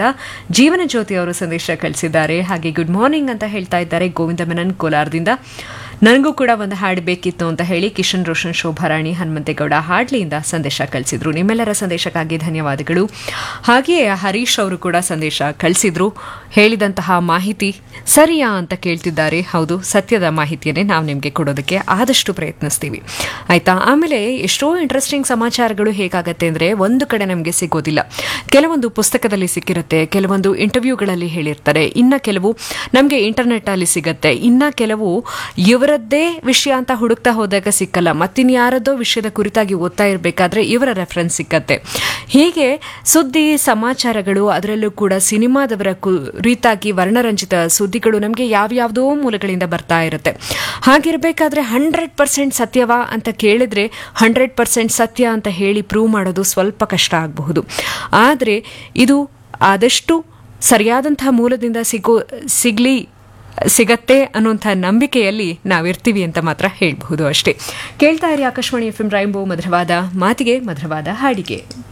ಅಂತ ಜೀವನ ಜ್ಯೋತಿ ಅವರು ಸಂದೇಶ ಕಳಿಸಿದ್ದಾರೆ ಹಾಗೆ ಗುಡ್ ಮಾರ್ನಿಂಗ್ ಅಂತ ಹೇಳ್ತಾ ಇದ್ದಾರೆ ಗೋವಿಂದ ಮೆನನ್ ಕೋಲಾರದಿಂದ ನನಗೂ ಕೂಡ ಒಂದು ಹಾಡು ಬೇಕಿತ್ತು ಅಂತ ಹೇಳಿ ಕಿಶನ್ ರೋಷನ್ ಶೋಭಾರಾಣಿ ಹನುಮಂತೇಗೌಡ ಹಾಡ್ಲಿಯಿಂದ ಸಂದೇಶ ಕಳಿಸಿದ್ರು ನಿಮ್ಮೆಲ್ಲರ ಸಂದೇಶಕ್ಕಾಗಿ ಧನ್ಯವಾದಗಳು ಹಾಗೆಯೇ ಹರೀಶ್ ಅವರು ಕೂಡ ಸಂದೇಶ ಕಳಿಸಿದ್ರು ಹೇಳಿದಂತಹ ಮಾಹಿತಿ ಸರಿಯಾ ಅಂತ ಕೇಳ್ತಿದ್ದಾರೆ ಹೌದು ಸತ್ಯದ ಮಾಹಿತಿಯನ್ನೇ ನಾವು ನಿಮಗೆ ಕೊಡೋದಕ್ಕೆ ಆದಷ್ಟು ಪ್ರಯತ್ನಿಸ್ತೀವಿ ಆಯ್ತಾ ಆಮೇಲೆ ಎಷ್ಟೋ ಇಂಟ್ರೆಸ್ಟಿಂಗ್ ಸಮಾಚಾರಗಳು ಹೇಗಾಗತ್ತೆ ಅಂದರೆ ಒಂದು ಕಡೆ ನಮಗೆ ಸಿಗೋದಿಲ್ಲ ಕೆಲವೊಂದು ಪುಸ್ತಕದಲ್ಲಿ ಸಿಕ್ಕಿರುತ್ತೆ ಕೆಲವೊಂದು ಇಂಟರ್ವ್ಯೂಗಳಲ್ಲಿ ಹೇಳಿರ್ತಾರೆ ಇನ್ನ ಕೆಲವು ನಮಗೆ ಇಂಟರ್ನೆಟ್ಟಲ್ಲಿ ಸಿಗತ್ತೆ ಇನ್ನ ಕೆಲವು ಇವರದ್ದೇ ವಿಷಯ ಅಂತ ಹುಡುಕ್ತಾ ಹೋದಾಗ ಸಿಕ್ಕಲ್ಲ ಮತ್ತಿನ್ಯಾರದೋ ವಿಷಯದ ಕುರಿತಾಗಿ ಓದ್ತಾ ಇರಬೇಕಾದ್ರೆ ಇವರ ರೆಫರೆನ್ಸ್ ಸಿಕ್ಕತ್ತೆ ಹೀಗೆ ಸುದ್ದಿ ಸಮಾಚಾರಗಳು ಅದರಲ್ಲೂ ಕೂಡ ಸಿನಿಮಾದವರ ಕುರಿತಾಗಿ ವರ್ಣರಂಜಿತ ಸುದ್ದಿಗಳು ನಮಗೆ ಯಾವ್ಯಾವುದೋ ಮೂಲಗಳಿಂದ ಬರ್ತಾ ಇರುತ್ತೆ ಹಾಗಿರಬೇಕಾದ್ರೆ ಹಂಡ್ರೆಡ್ ಪರ್ಸೆಂಟ್ ಸತ್ಯವಾ ಅಂತ ಕೇಳಿದ್ರೆ ಹಂಡ್ರೆಡ್ ಪರ್ಸೆಂಟ್ ಸತ್ಯ ಅಂತ ಹೇಳಿ ಪ್ರೂವ್ ಮಾಡೋದು ಸ್ವಲ್ಪ ಕಷ್ಟ ಆಗಬಹುದು ಆದರೆ ಇದು ಆದಷ್ಟು ಸರಿಯಾದಂತಹ ಮೂಲದಿಂದ ಸಿಗೋ ಸಿಗ್ಲಿ ಸಿಗತ್ತೆ ಅನ್ನುವಂಥ ನಂಬಿಕೆಯಲ್ಲಿ ನಾವಿರ್ತೀವಿ ಅಂತ ಮಾತ್ರ ಹೇಳಬಹುದು ಅಷ್ಟೇ ಕೇಳ್ತಾ ಇರಿ ಆಕಾಶವಾಣಿ ಎಫ್ ಎಂ ರೈಂಬೋ ಮಧುರವಾದ ಮಾತಿಗೆ ಮಧುರವಾದ ಹಾಡಿಗೆ